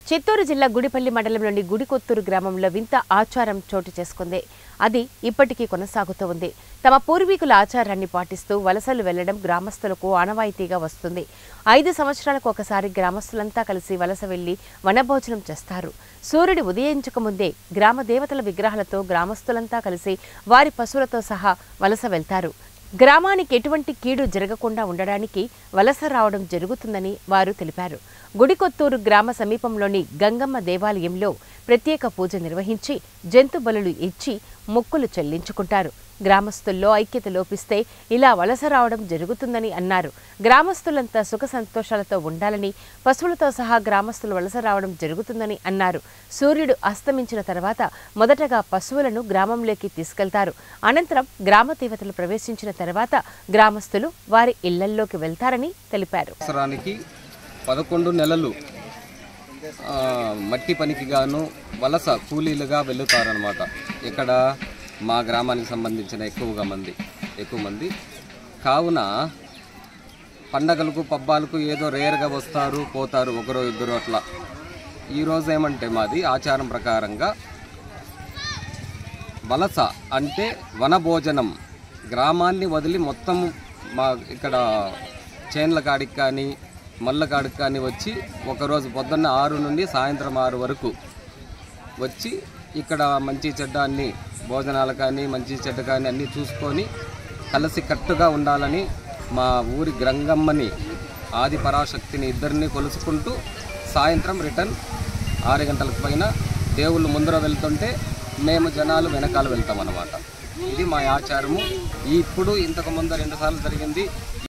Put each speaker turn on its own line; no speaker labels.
చిత్తూరు జిల్లా గుడిపల్లి మండలంలోని గుడికొత్తూరు గ్రామంలో వింత ఆచారం చోటు చేసుకుంది అది ఇప్పటికీ కొనసాగుతూ ఉంది తమ పూర్వీకుల ఆచారాన్ని పాటిస్తూ వలసలు వెళ్లడం గ్రామస్తులకు ఆనవాయితీగా వస్తుంది ఐదు సంవత్సరాలకు ఒకసారి గ్రామస్తులంతా కలిసి వలస వెళ్లి వనభోజనం చేస్తారు సూర్యుడు ఉదయించక ముందే గ్రామ దేవతల విగ్రహాలతో గ్రామస్తులంతా కలిసి వారి పశువులతో సహా వలస వెళ్తారు గ్రామానికి ఎటువంటి కీడు జరగకుండా ఉండడానికి వలస రావడం జరుగుతుందని వారు తెలిపారు గుడికొత్తూరు గ్రామ సమీపంలోని గంగమ్మ దేవాలయంలో ప్రత్యేక పూజ నిర్వహించి జంతు బలులు ఇచ్చి మొక్కులు చెల్లించుకుంటారు గ్రామస్తుల్లో ఐక్యత లోపిస్తే ఇలా వలస రావడం జరుగుతుందని అన్నారు గ్రామస్తులంతా సుఖ సంతోషాలతో ఉండాలని పశువులతో సహా గ్రామస్తులు వలస రావడం జరుగుతుందని అన్నారు సూర్యుడు అస్తమించిన తర్వాత మొదటగా పశువులను గ్రామంలోకి తీసుకెళ్తారు అనంతరం గ్రామ దేవతలు ప్రవేశించిన తర్వాత గ్రామస్తులు వారి ఇళ్లల్లోకి వెళ్తారని తెలిపారు
సంవత్సరానికి పదకొండు నెలలు ఆ, మట్టి పనికి గాను వలస కూలీలుగా వెళ్తారనమాట ఇక్కడ మా గ్రామానికి సంబంధించిన ఎక్కువగా మంది ఎక్కువ మంది కావున పండగలకు పబ్బాలకు ఏదో రేర్గా వస్తారు పోతారు ఒకరు ఇద్దరు అట్లా ఈరోజు ఏమంటే మాది ఆచారం ప్రకారంగా వలస అంటే వనభోజనం గ్రామాన్ని వదిలి మొత్తం మా ఇక్కడ చేన్ల కాడికి కానీ మల్ల కాడికి కానీ వచ్చి ఒకరోజు పొద్దున్న ఆరు నుండి సాయంత్రం ఆరు వరకు వచ్చి ఇక్కడ మంచి చెడ్డ అన్ని భోజనాలు కానీ మంచి చెడ్డ కానీ అన్నీ చూసుకొని కలిసి కట్టుగా ఉండాలని మా ఊరి గ్రంగమ్మని ఆది పరాశక్తిని ఇద్దరిని కొలుసుకుంటూ సాయంత్రం రిటర్న్ ఆరు గంటలకు పైన దేవుళ్ళు ముందర వెళ్తుంటే మేము జనాలు వెనకాల వెళ్తాం అన్నమాట ఇది మా ఆచారము ఇప్పుడు ఇంతకు ముందు రెండుసార్లు జరిగింది